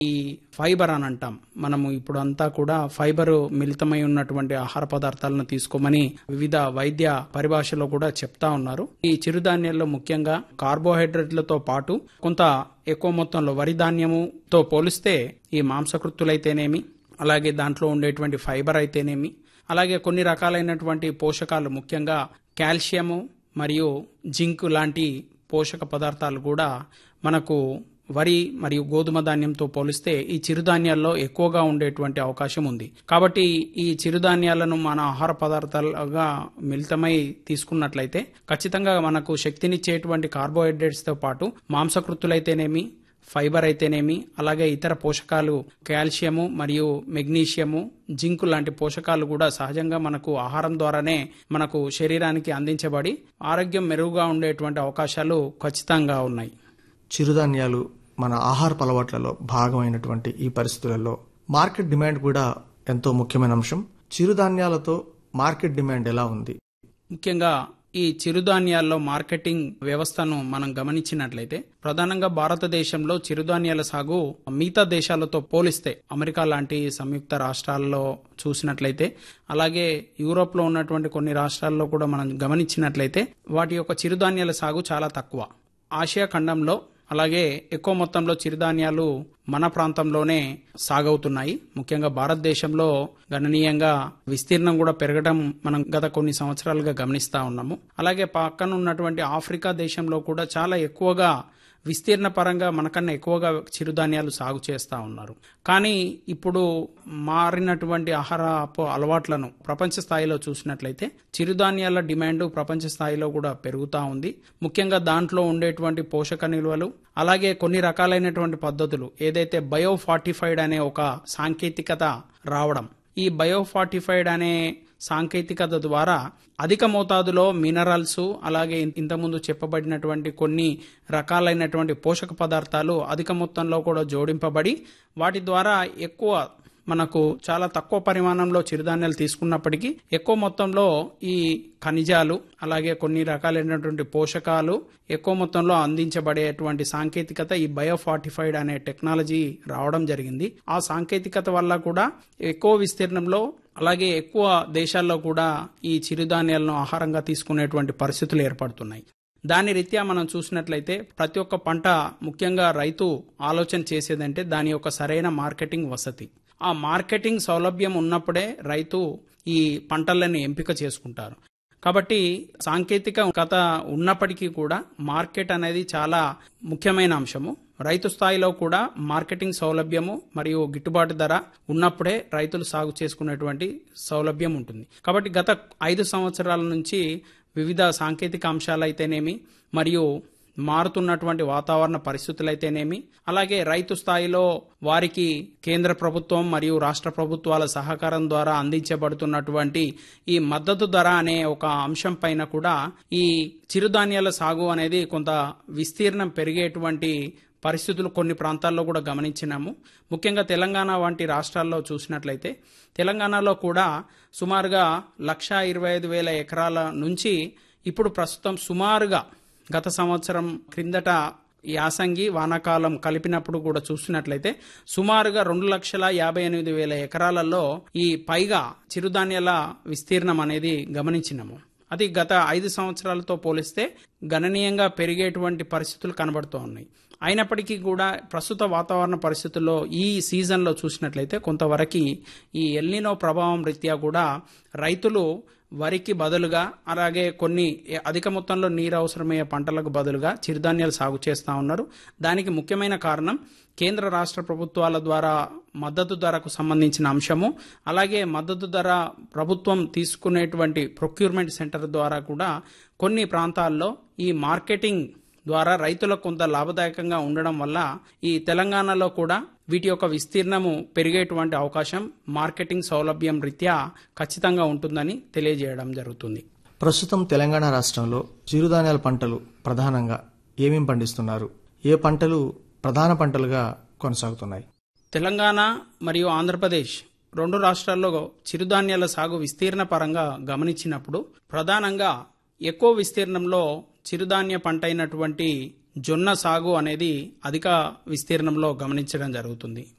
ఈ ఫైబర్ అని అంటాం మనము ఇప్పుడు అంతా కూడా ఫైబర్ మిళితమై ఉన్నటువంటి ఆహార పదార్థాలను తీసుకోమని వివిధ వైద్య పరిభాషలో కూడా చెప్తా ఉన్నారు ఈ చిరుధాన్యాల్లో ముఖ్యంగా కార్బోహైడ్రేట్లతో పాటు కొంత ఎక్కువ మొత్తంలో వరి ధాన్యముతో పోలిస్తే ఈ మాంసకృత్తులైతేనేమి అలాగే దాంట్లో ఉండేటువంటి ఫైబర్ అయితేనేమి అలాగే కొన్ని రకాలైనటువంటి పోషకాలు ముఖ్యంగా కాల్షియము మరియు జింక్ లాంటి పోషక పదార్థాలు కూడా మనకు వరి మరియు గోధుమ ధాన్యంతో పోలిస్తే ఈ చిరుధాన్యాల్లో ఎక్కువగా ఉండేటువంటి అవకాశం ఉంది కాబట్టి ఈ చిరుధాన్యాలను మన ఆహార పదార్థాలుగా మిళితమై తీసుకున్నట్లయితే ఖచ్చితంగా మనకు శక్తినిచ్చేటువంటి కార్బోహైడ్రేట్స్తో పాటు మాంసకృత్తులైతేనేమి ఫైబర్ అయితేనేమి అలాగే ఇతర పోషకాలు కాల్షియము మరియు మెగ్నీషియము జింకు లాంటి పోషకాలు కూడా సహజంగా మనకు ఆహారం ద్వారానే మనకు శరీరానికి అందించబడి ఆరోగ్యం మెరుగుగా ఉండేటువంటి అవకాశాలు ఖచ్చితంగా ఉన్నాయి చిరుధాన్యాలు మన ఆహార అలవాట్లలో భాగమైనటువంటి ఈ పరిస్థితులలో మార్కెట్ డిమాండ్ కూడా ఎంతో ముఖ్యమైన అంశం చిరుధాన్యాలతో మార్కెట్ డిమాండ్ ఎలా ఉంది ముఖ్యంగా ఈ చిరుధాన్యాల్లో మార్కెటింగ్ వ్యవస్థను మనం గమనించినట్లయితే ప్రధానంగా భారతదేశంలో చిరుధాన్యాల సాగు మిగతా దేశాలతో పోలిస్తే అమెరికా లాంటి సంయుక్త రాష్ట్రాల్లో చూసినట్లయితే అలాగే యూరోప్లో ఉన్నటువంటి కొన్ని రాష్ట్రాల్లో కూడా మనం గమనించినట్లయితే వాటి యొక్క చిరుధాన్యాల సాగు చాలా తక్కువ ఆసియా ఖండంలో అలాగే ఎక్కువ మొత్తంలో చిరుధాన్యాలు మన ప్రాంతంలోనే సాగవుతున్నాయి ముఖ్యంగా భారతదేశంలో గణనీయంగా విస్తీర్ణం కూడా పెరగడం మనం గత కొన్ని సంవత్సరాలుగా గమనిస్తా ఉన్నాము అలాగే పక్కన ఉన్నటువంటి ఆఫ్రికా దేశంలో కూడా చాలా ఎక్కువగా విస్తీర్ణ పరంగా మనకన్నా ఎక్కువగా చిరుధాన్యాలు సాగు చేస్తూ ఉన్నారు కానీ ఇప్పుడు మారినటువంటి ఆహార అలవాట్లను ప్రపంచ స్థాయిలో చూసినట్లయితే చిరుధాన్యాల డిమాండ్ ప్రపంచ స్థాయిలో కూడా పెరుగుతూ ఉంది ముఖ్యంగా దాంట్లో ఉండేటువంటి పోషక నిల్వలు అలాగే కొన్ని రకాలైనటువంటి పద్ధతులు ఏదైతే బయో ఫార్టిఫైడ్ అనే ఒక సాంకేతికత రావడం ఈ బయో ఫార్టిఫైడ్ అనే సాంకేతికత ద్వారా అధిక మోతాదులో మినరల్స్ అలాగే ఇంతకుముందు చెప్పబడినటువంటి కొన్ని రకాలైనటువంటి పోషక పదార్థాలు అధిక మొత్తంలో కూడా జోడింపబడి వాటి ద్వారా ఎక్కువ మనకు చాలా తక్కువ పరిమాణంలో చిరుధాన్యాలు తీసుకున్నప్పటికీ ఎక్కువ మొత్తంలో ఈ ఖనిజాలు అలాగే కొన్ని రకాలైనటువంటి పోషకాలు ఎక్కువ మొత్తంలో అందించబడేటువంటి సాంకేతికత ఈ బయోఫార్టిఫైడ్ అనే టెక్నాలజీ రావడం జరిగింది ఆ సాంకేతికత వల్ల కూడా ఎక్కువ విస్తీర్ణంలో అలాగే ఎక్కువ దేశాల్లో కూడా ఈ చిరుధాన్యాలను ఆహారంగా తీసుకునేటువంటి పరిస్థితులు ఏర్పడుతున్నాయి దాని రీత్యా మనం చూసినట్లయితే ప్రతి ఒక్క పంట ముఖ్యంగా రైతు ఆలోచన చేసేదంటే దాని యొక్క సరైన మార్కెటింగ్ వసతి ఆ మార్కెటింగ్ సౌలభ్యం ఉన్నప్పుడే రైతు ఈ పంటలను ఎంపిక చేసుకుంటారు కాబట్టి సాంకేతికత ఉన్నప్పటికీ కూడా మార్కెట్ అనేది చాలా ముఖ్యమైన అంశము రైతు స్థాయిలో కూడా మార్కెటింగ్ సౌలభ్యము మరియు గిట్టుబాటు ధర ఉన్నప్పుడే రైతులు సాగు చేసుకునేటువంటి సౌలభ్యం ఉంటుంది కాబట్టి గత ఐదు సంవత్సరాల నుంచి వివిధ సాంకేతిక అంశాలైతేనేమి మరియు మారుతున్నటువంటి వాతావరణ పరిస్థితులైతేనేమి అలాగే రైతు స్థాయిలో వారికి కేంద్ర ప్రభుత్వం మరియు రాష్ట్ర ప్రభుత్వాల సహకారం ద్వారా అందించబడుతున్నటువంటి ఈ మద్దతు ధర అనే ఒక అంశం పైన కూడా ఈ చిరుధాన్యాల సాగు అనేది కొంత విస్తీర్ణం పెరిగేటువంటి పరిస్థితులు కొన్ని ప్రాంతాల్లో కూడా గమనించినాము ముఖ్యంగా తెలంగాణ వంటి రాష్ట్రాల్లో చూసినట్లయితే తెలంగాణలో కూడా సుమారుగా లక్షా ఇరవై ఐదు వేల ఎకరాల నుంచి ఇప్పుడు ప్రస్తుతం సుమారుగా గత సంవత్సరం క్రిందట యాసంగి వానాకాలం కలిపినప్పుడు కూడా చూసినట్లయితే సుమారుగా రెండు లక్షల యాభై ఎనిమిది వేల ఎకరాలలో ఈ పైగా చిరుధాన్యాల విస్తీర్ణం అనేది గమనించినాము అది గత ఐదు సంవత్సరాలతో పోలిస్తే గణనీయంగా పెరిగేటువంటి పరిస్థితులు కనబడుతూ ఉన్నాయి అయినప్పటికీ కూడా ప్రస్తుత వాతావరణ పరిస్థితుల్లో ఈ సీజన్లో చూసినట్లయితే కొంతవరకు ఈ ఎల్నినో ప్రభావం రీత్యా కూడా రైతులు వరికి బదులుగా అలాగే కొన్ని అధిక మొత్తంలో నీరు అవసరమయ్యే పంటలకు బదులుగా చిరుధాన్యాలు సాగు చేస్తూ ఉన్నారు దానికి ముఖ్యమైన కారణం కేంద్ర రాష్ట్ర ప్రభుత్వాల ద్వారా మద్దతు ధరకు సంబంధించిన అంశము అలాగే మద్దతు ధర ప్రభుత్వం తీసుకునేటువంటి ప్రొక్యూర్మెంట్ సెంటర్ ద్వారా కూడా కొన్ని ప్రాంతాల్లో ఈ మార్కెటింగ్ ద్వారా రైతులకు కొంత లాభదాయకంగా ఉండడం వల్ల ఈ తెలంగాణలో కూడా వీటి యొక్క విస్తీర్ణము పెరిగేటువంటి అవకాశం మార్కెటింగ్ సౌలభ్యం రీత్యా ఖచ్చితంగా ఉంటుందని తెలియజేయడం జరుగుతుంది ప్రస్తుతం తెలంగాణ రాష్ట్రంలో చిరుధాన్యాల పంటలు ప్రధానంగా ఏమేం పండిస్తున్నారు ఏ పంటలు ప్రధాన పంటలుగా కొనసాగుతున్నాయి తెలంగాణ మరియు ఆంధ్రప్రదేశ్ రెండు రాష్ట్రాల్లో చిరుధాన్యాల సాగు విస్తీర్ణ పరంగా గమనించినప్పుడు ప్రధానంగా ఎక్కువ విస్తీర్ణంలో చిరుధాన్య పంట అయినటువంటి జొన్న సాగు అనేది అధిక విస్తీర్ణంలో గమనించడం జరుగుతుంది